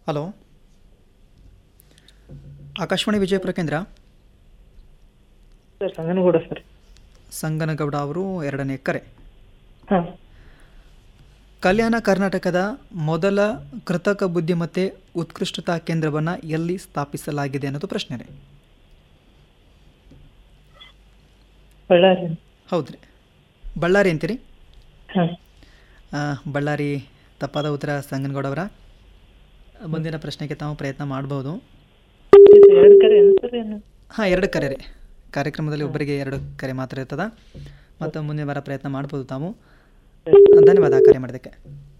hello Akashvani Vijayapura ಕೇಂದ್ರ sir Sanganagouda sir Sanganagouda ಅವರು ಎರಡನೇ ಕರೆ ಹಾಂ ಕಲ್ಯಾಣ ಕರ್ನಾಟಕದ ಮೊದಲ ಕೃತಕ ಬುದ್ಧಿಮತ್ತೆ ಉತ್ಕೃಷ್ಟತಾ ಕೇಂದ್ರವನ್ನು ಎಲ್ಲಿ ಸ್ಥಾಪಿಸಲಾಗಿದೆ ಅನ್ನೋದು ಪ್ರಶ್ನೆ ರೀ ಬಳ್ಳಾರಿ ಹೌದ್ರಿ ಬಳ್ಳಾರಿ ಅಂತೀರಿ ಹಾಂ ಆ, ಬಳ್ಳಾರಿ ತಪ್ಪಾದ ಉತ್ತರ ಸಂಗನಗೌಡ ಅವರ ಮುಂದಿನ ಪ್ರಶ್ನೆಗೆ ತಾವು ಪ್ರಯತ್ನ ಮಾಡ್ಬೋದು ಎರಡು ಕರೆ ಏನು ಸರ್ ಏನು ಹಾಂ ಎರಡು ಕರೆ ರೀ ಕಾರ್ಯಕ್ರಮದಲ್ಲಿ ಒಬ್ಬರಿಗೆ ಎರಡು ಕರೆ ಮಾತ್ರ ಇರ್ತದ ಮತ್ತು ಮುಂದಿನ ವಾರ ಪ್ರಯತ್ನ ಮಾಡ್ಬೋದು ತಾವು ಧನ್ಯವಾದ ಕರೆ ಮಾಡೋದಕ್ಕೆ